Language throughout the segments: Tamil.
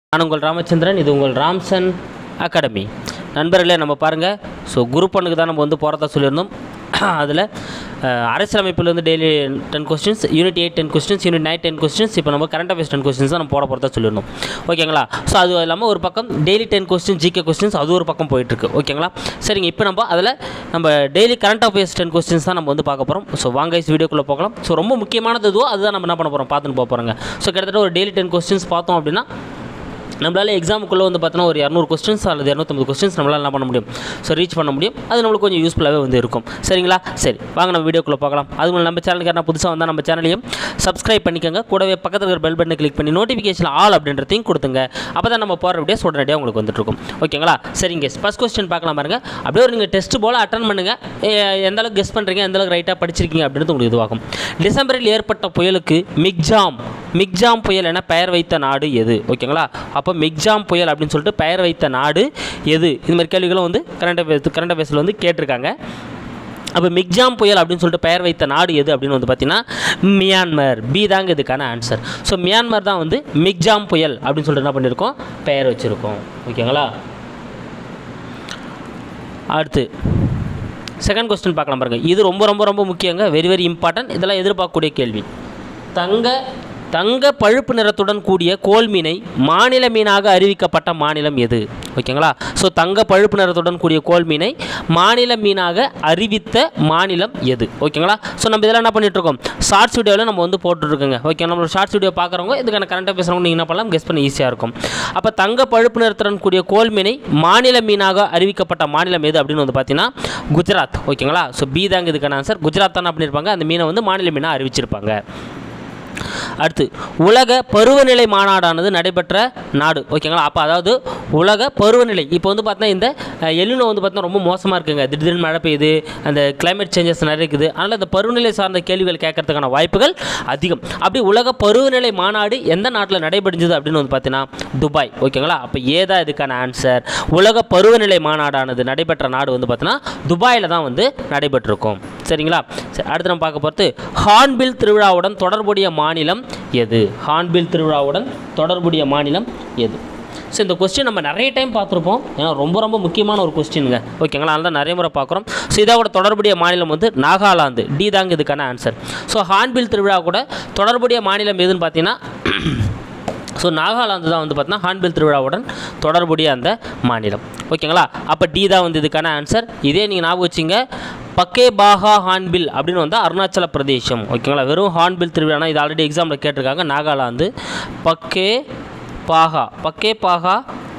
நான் உங்கள் ராமச்சந்திரன் இது உங்கள் ராம்சன் அகாடமி நண்பர்களே நம்ம பாருங்கள் ஸோ குரூப் ஒன்றுக்கு தான் நம்ம வந்து போகிறதா சொல்லியிருந்தோம் அதில் அரசியலமைப்பில் வந்து daily ten questions unit eight ten questions unit nine ten questions இப்போ நம்ம கரண்ட் அஃபேர்ஸ் டென் கொஸ்டின்ஸ் தான் நம்ம போட போகிறதா சொல்லியிருந்தோம் ஓகேங்களா ஸோ அது இல்லாமல் ஒரு பக்கம் daily ten question GK questions அது ஒரு பக்கம் போயிட்டுருக்கு ஓகேங்களா சரிங்க இப்போ நம்ம அதில் நம்ம daily current affairs ten questions தான் நம்ம வந்து பார்க்க போகிறோம் ஸோ வாங்க இஸ் வீடியோக்குள்ளே போகலாம் ஸோ ரொம்ப முக்கியமானது எதுவோ அதுதான் நம்ம என்ன பண்ண போகிறோம் பார்த்துன்னு போக போகிறோங்க ஸோ கிட்டத்தட்ட ஒரு டெய்லி டென் கொஸ்டின்ஸ் பார்த்தோம் அப்படின்னா நம்மளால் எக்ஸாமுக்குள்ளே வந்து பார்த்தோன்னா ஒரு இரநூறு கொஸ்டின்ஸ் அல்லது இரநூத்தம்பது கொஸ்டின்ஸ் நம்மளால் என்ன பண்ண முடியும் ஸோ ரீச் பண்ண முடியும் அது நம்மளுக்கு கொஞ்சம் யூஸ்ஃபுல்லாகவே வந்து இருக்கும் சரிங்களா சரி வாங்க நம்ம வீடியோக்குள்ளே பார்க்கலாம் அதுக்கு முன்னாடி நம்ம சேனலுக்கு என்ன புதுசாக வந்தால் நம்ம சேனலையும் சப்ஸ்கிரைப் பண்ணிக்கோங்க கூடவே பக்கத்தில் இருக்கிற பெல் பட்டனை கிளிக் பண்ணி நோட்டிஃபிகேஷன் ஆல் அப்படின்றதையும் கொடுத்துங்க அப்போ தான் நம்ம போகிற வீடியோஸ் உடனடியாக உங்களுக்கு வந்துட்டு இருக்கும் ஓகேங்களா சரிங்க ஃபஸ்ட் கொஸ்டின் பார்க்கலாம் பாருங்க அப்படியே ஒரு நீங்கள் டெஸ்ட் போல் அட்டன் பண்ணுங்கள் எந்த அளவுக்கு கெஸ் பண்ணுறீங்க எந்த அளவுக்கு ரைட்டாக படிச்சிருக்கீங்க அப்படின்றது உங்களுக்கு இதுவாகும் டிசம்பரில் ஏற்பட்ட புயலுக்கு மிக்ஜாம் மிக்ஜாம் புயல் என பெயர் வைத்த நாடு எது ஓகேங்களா அப்போ மிக்ஜாம் புயல் அப்படின்னு சொல்லிட்டு பெயர் வைத்த நாடு எது இது மாதிரி கேள்விகளும் வந்து கரண்ட் அஃபேர்ஸ் கரண்ட் அஃபேர்ஸில் வந்து கேட்டிருக்காங்க அப்போ மிக்ஜாம் புயல் அப்படின்னு சொல்லிட்டு பெயர் வைத்த நாடு எது அப்படின்னு வந்து பார்த்தீங்கன்னா மியான்மர் பி தாங்க இதுக்கான ஆன்சர் ஸோ மியான்மர் தான் வந்து மிக்ஜாம் புயல் அப்படின்னு சொல்லிட்டு என்ன பண்ணியிருக்கோம் பெயர் வச்சுருக்கோம் ஓகேங்களா அடுத்து செகண்ட் கொஸ்டின் பார்க்கலாம் பாருங்கள் இது ரொம்ப ரொம்ப ரொம்ப முக்கியங்க வெரி வெரி இம்பார்ட்டன்ட் இதெல்லாம் எதிர்பார்க்கக்கூடிய கேள்வி தங்க தங்க பழுப்பு நிறத்துடன் கூடிய கோல் மீனை மாநில மீனாக அறிவிக்கப்பட்ட மாநிலம் எது ஓகேங்களா ஸோ தங்க பழுப்பு நிறத்துடன் கூடிய கோல் மீனை மாநில மீனாக அறிவித்த மாநிலம் எது ஓகேங்களா ஸோ நம்ம இதெல்லாம் என்ன பண்ணிட்டு இருக்கோம் ஷார்ட்ஸ் வீடியோவில் நம்ம வந்து போட்டுருக்கோங்க ஓகே நம்மளோட ஷார்ட்ஸ் வீடியோ பார்க்குறவங்க இதுக்கான கரண்ட் பேசுகிறவங்க நீங்கள் என்ன பண்ணலாம் கெஸ் பண்ண ஈஸியாக இருக்கும் அப்போ தங்க பழுப்பு நிறத்துடன் கூடிய கோல் மீனை மாநில மீனாக அறிவிக்கப்பட்ட மாநிலம் எது அப்படின்னு வந்து பார்த்தீங்கன்னா குஜராத் ஓகேங்களா ஸோ பி தாங்க இதுக்கான ஆன்சர் குஜராத் தான் பண்ணியிருப்பாங்க அந்த மீனை வந்து மாநில மீனாக அறிவிச்சிருப்பாங்க அடுத்து உலக பருவநிலை மாநாடானது நடைபெற்ற நாடு ஓகேங்களா அப்போ அதாவது உலக பருவநிலை இப்போ வந்து பார்த்தீங்கன்னா இந்த எல்லினோ வந்து பார்த்தீங்கன்னா ரொம்ப மோசமாக இருக்குங்க திடீர்னு மழை பெய்யுது அந்த கிளைமேட் சேஞ்சஸ் நிறைய இருக்குது அதனால் இந்த பருவநிலை சார்ந்த கேள்விகள் கேட்கறதுக்கான வாய்ப்புகள் அதிகம் அப்படி உலக பருவநிலை மாநாடு எந்த நாட்டில் நடைபெறுஞ்சது அப்படின்னு வந்து பார்த்தீங்கன்னா துபாய் ஓகேங்களா அப்போ ஏதா இதுக்கான ஆன்சர் உலக பருவநிலை மாநாடானது நடைபெற்ற நாடு வந்து பார்த்தீங்கன்னா துபாயில் தான் வந்து நடைபெற்றிருக்கும் சரிங்களா சரி அடுத்து நம்ம பார்க்க போகிறது ஹார்ன்பில் திருவிழாவுடன் தொடர்புடைய மாநிலம் எது ஹார்ன்பில் திருவிழாவுடன் தொடர்புடைய மாநிலம் எது ஸோ இந்த கொஸ்டின் நம்ம நிறைய டைம் பார்த்துருப்போம் ஏன்னா ரொம்ப ரொம்ப முக்கியமான ஒரு கொஸ்டினுங்க ஓகேங்களா அதனால தான் நிறைய முறை பார்க்குறோம் ஸோ இதோட தொடர்புடைய மாநிலம் வந்து நாகாலாந்து டி தாங்க இதுக்கான ஆன்சர் ஸோ ஹார்ன்பில் திருவிழா கூட தொடர்புடைய மாநிலம் எதுன்னு பார்த்தீங்கன்னா ஸோ நாகாலாந்து தான் வந்து பார்த்தீங்கன்னா ஹார்ன்பில் திருவிழாவுடன் தொடர்புடைய அந்த மாநிலம் ஓகேங்களா அப்போ டி தான் வந்து இதுக்கான ஆன்சர் இதே நீங்கள் ஞாபகம் வச்சுங்க பக்கே பாகா ஹார்ன்பில் அப்படின்னு வந்தால் அருணாச்சல பிரதேசம் ஓகேங்களா வெறும் ஹார்ன்பில் திருவிழானா இது ஆல்ரெடி எக்ஸாமில் கேட்டிருக்காங்க நாகாலாந்து பக்கே பாகா பக்கே பாகா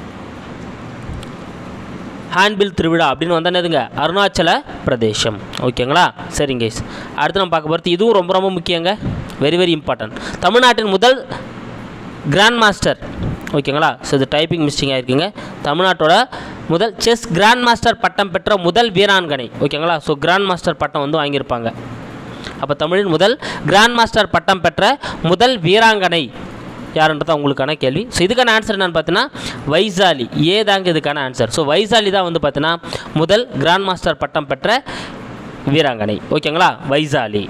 ஹேண்ட்பில் திருவிழா அப்படின்னு வந்தால் என்னதுங்க அருணாச்சல பிரதேசம் ஓகேங்களா சரிங்க guys. அடுத்து நம்ம பார்க்க போகிறது இதுவும் ரொம்ப ரொம்ப முக்கியங்க வெரி வெரி இம்பார்ட்டன்ட் தமிழ்நாட்டின் முதல் கிராண்ட் மாஸ்டர் ஓகேங்களா ஸோ இது டைப்பிங் மிஸ்டேக் ஆகிருக்குங்க தமிழ்நாட்டோட முதல் செஸ் கிராண்ட் மாஸ்டர் பட்டம் பெற்ற முதல் வீராங்கனை ஓகேங்களா ஸோ கிராண்ட் மாஸ்டர் பட்டம் வந்து வாங்கியிருப்பாங்க அப்போ தமிழின் முதல் கிராண்ட் மாஸ்டர் பட்டம் பெற்ற முதல் வீராங்கனை யாருன்றது உங்களுக்கான கேள்வி ஸோ இதுக்கான ஆன்சர் என்னன்னு பார்த்தீங்கன்னா வைசாலி ஏ தாங்க இதுக்கான ஆன்சர் ஸோ வைசாலி தான் வந்து பார்த்தீங்கன்னா முதல் கிராண்ட் மாஸ்டர் பட்டம் பெற்ற வீராங்கனை ஓகேங்களா வைசாலி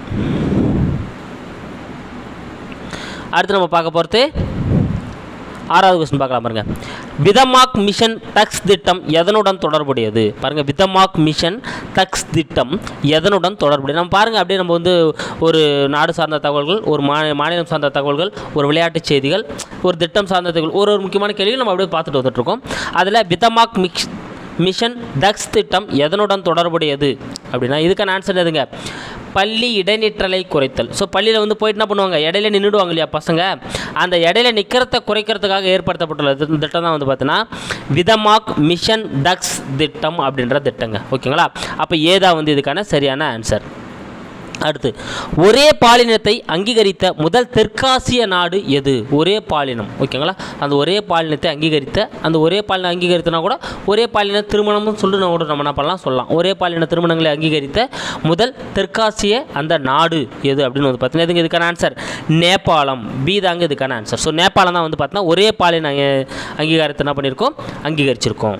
அடுத்து நம்ம பார்க்க போகிறது ஆறாவது கொஸ்டின் பார்க்கலாம் பாருங்க விதமாக் மிஷன் டக்ஸ் திட்டம் எதனுடன் தொடர்புடையது பாருங்க விதமாக் மிஷன் டக்ஸ் திட்டம் எதனுடன் தொடர்புடையது நம்ம பாருங்க அப்படியே நம்ம வந்து ஒரு நாடு சார்ந்த தகவல்கள் ஒரு மாநில மாநிலம் சார்ந்த தகவல்கள் ஒரு விளையாட்டு செய்திகள் ஒரு திட்டம் சார்ந்த தகவல் ஒரு ஒரு முக்கியமான கேள்விகள் நம்ம அப்படியே பார்த்துட்டு வந்துட்டுருக்கோம் அதில் விதமாக் மிக்ஸ் மிஷன் டக்ஸ் திட்டம் எதனுடன் தொடர்புடையது அப்படின்னா இதுக்கான ஆன்சர் எதுங்க பள்ளி இடைநிற்றலை குறைத்தல் ஸோ பள்ளியில் வந்து போயிட்டு என்ன பண்ணுவாங்க இடையில நின்றுடுவாங்க இல்லையா பசங்க அந்த இடையில நிற்கிறத குறைக்கிறதுக்காக ஏற்படுத்தப்பட்டுள்ள தி- திட்டம் தான் வந்து பார்த்தீங்கன்னா விதமாக் மிஷன் டக்ஸ் திட்டம் அப்படின்ற திட்டங்க ஓகேங்களா அப்போ ஏதா வந்து இதுக்கான சரியான ஆன்சர் அடுத்து ஒரே பாலினத்தை அங்கீகரித்த முதல் தெற்காசிய நாடு எது ஒரே பாலினம் ஓகேங்களா அந்த ஒரே பாலினத்தை அங்கீகரித்த அந்த ஒரே பாலினம் அங்கீகரித்தனா கூட ஒரே பாலின திருமணம்னு சொல்லிட்டு நம்ம கூட நம்ம என்ன பண்ணலாம் சொல்லலாம் ஒரே பாலின திருமணங்களை அங்கீகரித்த முதல் தெற்காசிய அந்த நாடு எது அப்படின்னு வந்து பார்த்தீங்கன்னா இதுக்கு இதுக்கான ஆன்சர் நேபாளம் பி தாங்க இதுக்கான ஆன்சர் ஸோ நேபாளம் தான் வந்து பார்த்தீங்கன்னா ஒரே பாலின அங்க- அங்கீகாரத்தை என்ன பண்ணியிருக்கோம் அங்கீகரிச்சிருக்கோம்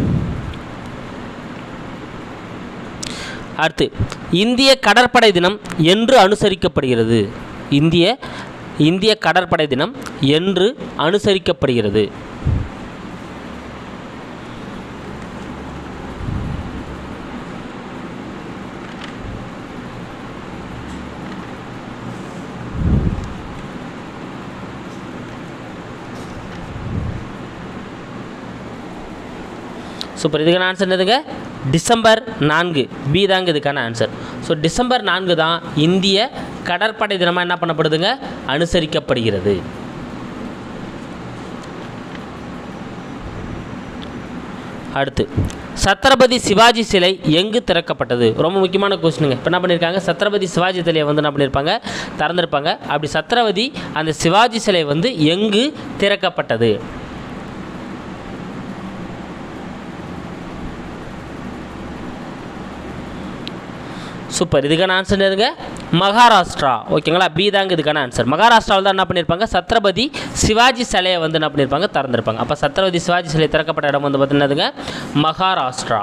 அடுத்து இந்திய கடற்படை தினம் என்று அனுசரிக்கப்படுகிறது இந்திய இந்திய கடற்படை தினம் என்று அனுசரிக்கப்படுகிறது சூப்பர் இதுக்கான ஆன்சர் என்னதுங்க டிசம்பர் நான்கு பி தாங்க இதுக்கான ஆன்சர் ஸோ டிசம்பர் நான்கு தான் இந்திய கடற்படை தினமாக என்ன பண்ணப்படுதுங்க அனுசரிக்கப்படுகிறது அடுத்து சத்ரபதி சிவாஜி சிலை எங்கு திறக்கப்பட்டது ரொம்ப முக்கியமான கொஸ்டினுங்க இப்போ என்ன பண்ணியிருக்காங்க சத்ரபதி சிவாஜி சிலையை வந்து என்ன பண்ணியிருப்பாங்க திறந்திருப்பாங்க அப்படி சத்ரபதி அந்த சிவாஜி சிலை வந்து எங்கு திறக்கப்பட்டது சூப்பர் இதுக்கான ஆன்சர் எதுங்க மகாராஷ்டிரா ஓகேங்களா பி தாங்க இதுக்கான ஆன்சர் மகாராஷ்டிராவில் தான் என்ன பண்ணியிருப்பாங்க சத்ரபதி சிவாஜி சிலையை வந்து என்ன பண்ணியிருப்பாங்க திறந்திருப்பாங்க அப்போ சத்ரபதி சிவாஜி சிலை திறக்கப்பட்ட இடம் வந்து பார்த்தீங்கன்னா மகாராஷ்டிரா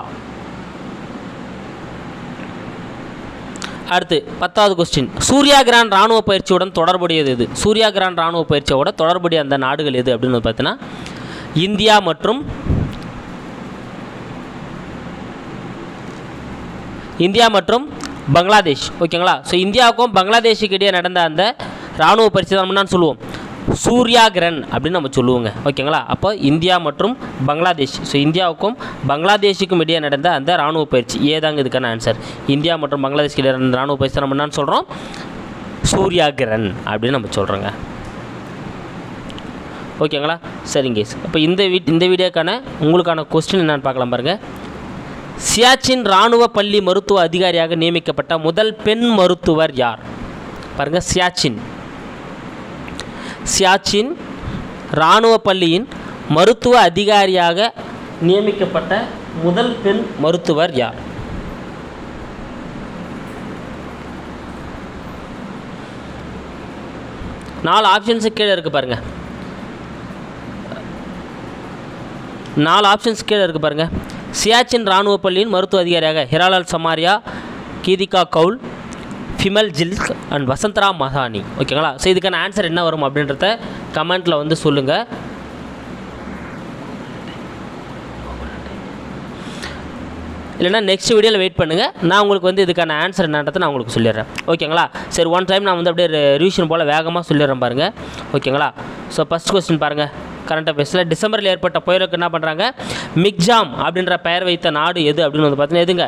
அடுத்து பத்தாவது கொஸ்டின் சூர்யா கிரான் ராணுவ பயிற்சியுடன் தொடர்புடையது எது சூர்யா கிரான் ராணுவ பயிற்சியோட தொடர்புடைய அந்த நாடுகள் எது அப்படின்னு வந்து பார்த்தீங்கன்னா இந்தியா மற்றும் இந்தியா மற்றும் பங்களாதேஷ் ஓகேங்களா ஸோ இந்தியாவுக்கும் பங்களாதேஷுக்கு இடையே நடந்த அந்த ராணுவ பயிற்சி தான் நம்ம என்ன சொல்லுவோம் சூர்யாகிரன் அப்படின்னு நம்ம சொல்லுவோங்க ஓகேங்களா அப்போ இந்தியா மற்றும் பங்களாதேஷ் ஸோ இந்தியாவுக்கும் பங்களாதேஷுக்கும் இடையே நடந்த அந்த ராணுவ பயிற்சி ஏதாங்க இதுக்கான ஆன்சர் இந்தியா மற்றும் பங்களாதேஷ்க்கு இடையே நடந்த ராணுவ பயிற்சி நம்ம என்னன்னு சொல்கிறோம் சூர்யாகிரன் அப்படின்னு நம்ம சொல்கிறோங்க ஓகேங்களா சரிங்க இப்போ இந்த வீட் இந்த வீடியோக்கான உங்களுக்கான கொஸ்டின் என்னன்னு பார்க்கலாம் பாருங்கள் சியாச்சின் இராணுவ பள்ளி மருத்துவ அதிகாரியாக நியமிக்கப்பட்ட முதல் பெண் மருத்துவர் யார் பாருங்க சியாச்சின் சியாச்சின் இராணுவ பள்ளியின் மருத்துவ அதிகாரியாக நியமிக்கப்பட்ட முதல் பெண் மருத்துவர் யார் நாலு ஆப்ஷன்ஸு கீழே இருக்குது பாருங்கள் நாலு ஆப்ஷன்ஸ் கீழே இருக்குது பாருங்கள் சியாச்சின் இராணுவ பள்ளியின் மருத்துவ அதிகாரியாக ஹிராலால் சமாரியா கீதிகா கவுல் ஃபிமல் ஜில்க் அண்ட் வசந்தரா மஹானி ஓகேங்களா ஸோ இதுக்கான ஆன்சர் என்ன வரும் அப்படின்றத கமெண்ட்டில் வந்து சொல்லுங்கள் இல்லைனா நெக்ஸ்ட் வீடியோவில் வெயிட் பண்ணுங்கள் நான் உங்களுக்கு வந்து இதுக்கான ஆன்சர் என்னன்றதை நான் உங்களுக்கு சொல்லிடுறேன் ஓகேங்களா சரி ஒன் டைம் நான் வந்து அப்படியே ரிவிஷன் போல் வேகமாக சொல்லிடுறேன் பாருங்கள் ஓகேங்களா ஸோ ஃபஸ்ட் கொஸ்டின் பாருங்கள் கரண்ட் அஃபேர்ஸில் டிசம்பரில் ஏற்பட்ட புயலுக்கு என்ன பண்ணுறாங்க மிக்ஜாம் அப்படின்ற பெயர் வைத்த நாடு எது அப்படின்னு வந்து பார்த்தீங்கன்னா எதுங்க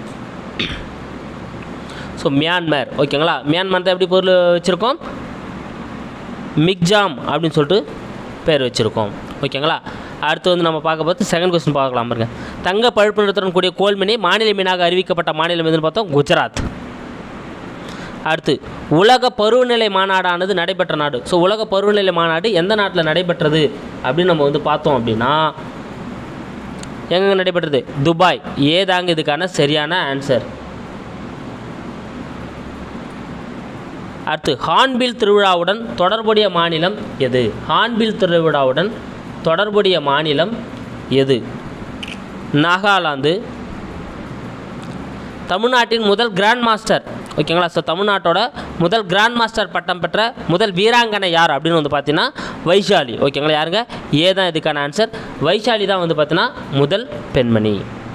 ஸோ மியான்மர் ஓகேங்களா மியான்மர் தான் எப்படி பொருள் வச்சுருக்கோம் மிக்ஜாம் அப்படின்னு சொல்லிட்டு பேர் வச்சுருக்கோம் ஓகேங்களா அடுத்து வந்து நம்ம பார்க்க பார்த்து செகண்ட் கொஸ்டின் பார்க்கலாம் பாருங்க தங்க பழுப்பு நிறத்துடன் கூடிய கோல்மினை மாநில மீனாக அறிவிக்கப்பட்ட மாநிலம் எதுன்னு பார்த்தோம் குஜராத் அடுத்து உலக பருவநிலை மாநாடானது நடைபெற்ற நாடு ஸோ உலக பருவநிலை மாநாடு எந்த நாட்டில் நடைபெற்றது அப்படின்னு நம்ம வந்து பார்த்தோம் அப்படின்னா எங்கே நடைபெற்றது துபாய் ஏதாங்க இதுக்கான சரியான ஆன்சர் அடுத்து ஹார்ன்பில் திருவிழாவுடன் தொடர்புடைய மாநிலம் எது ஹார்ன்பில் திருவிழாவுடன் தொடர்புடைய மாநிலம் எது நாகாலாந்து தமிழ்நாட்டின் முதல் கிராண்ட் மாஸ்டர் ஓகேங்களா ஸோ தமிழ்நாட்டோட முதல் கிராண்ட் மாஸ்டர் பட்டம் பெற்ற முதல் வீராங்கனை யார் அப்படின்னு வந்து பார்த்தீங்கன்னா வைஷாலி ஓகேங்களா யாருங்க ஏ தான் இதுக்கான ஆன்சர் வைஷாலி தான் வந்து பார்த்தீங்கன்னா முதல் பெண்மணி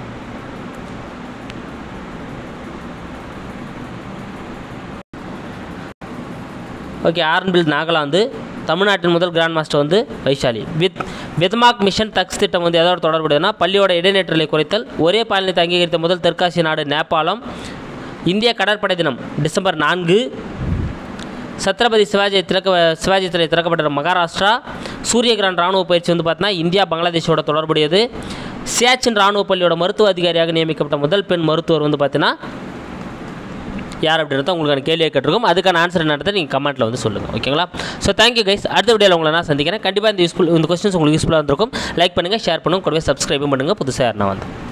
ஓகே ஆர்ன்பில் நாகாலாந்து தமிழ்நாட்டின் முதல் கிராண்ட் மாஸ்டர் வந்து வைஷாலி வித் வித்மாக் மிஷன் தக்ஸ் திட்டம் வந்து எதோட தொடர்புடையதுன்னா பள்ளியோட இடைநேற்றலை குறைத்தல் ஒரே பாலினத்தை அங்கீகரித்த முதல் தெற்காசிய நாடு நேபாளம் இந்திய கடற்படை தினம் டிசம்பர் நான்கு சத்ரபதி சிவாஜி திறக்க சிவாஜி சிலை திறக்கப்பட்ட மகாராஷ்டிரா சூரியகிரான் ராணுவ பயிற்சி வந்து பார்த்தீங்கன்னா இந்தியா பங்களாதேஷோட தொடர்புடையது சியாச்சின் ராணுவ பள்ளியோட மருத்துவ அதிகாரியாக நியமிக்கப்பட்ட முதல் பெண் மருத்துவர் வந்து பார்த்தீங்கன்னா யார் அப்படின்றத உங்களுக்கான கேள்வியை கேட்டிருக்கோம் அதுக்கான ஆன்சர் என்னன்றதை நீங்கள் கமெண்ட்டில் வந்து சொல்லுங்கள் ஓகேங்களா ஸோ தேங்க்யூ கைஸ் அடுத்த வீடியோவில் உங்களை நான் சந்திக்கிறேன் கண்டிப்பாக இந்த யூஸ்ஃபுல் இந்த கொஸ்டின்ஸ் உங்களுக்கு யூஸ்ஃபுல்லாக இருந்திருக்கும் லைக் பண்ணுங்கள் ஷேர் பண்ணுங்கள் கூடவே சப்ஸ்கிரைபும் பண்ணுங்கள் புதுசாக யாருன்னா வந்து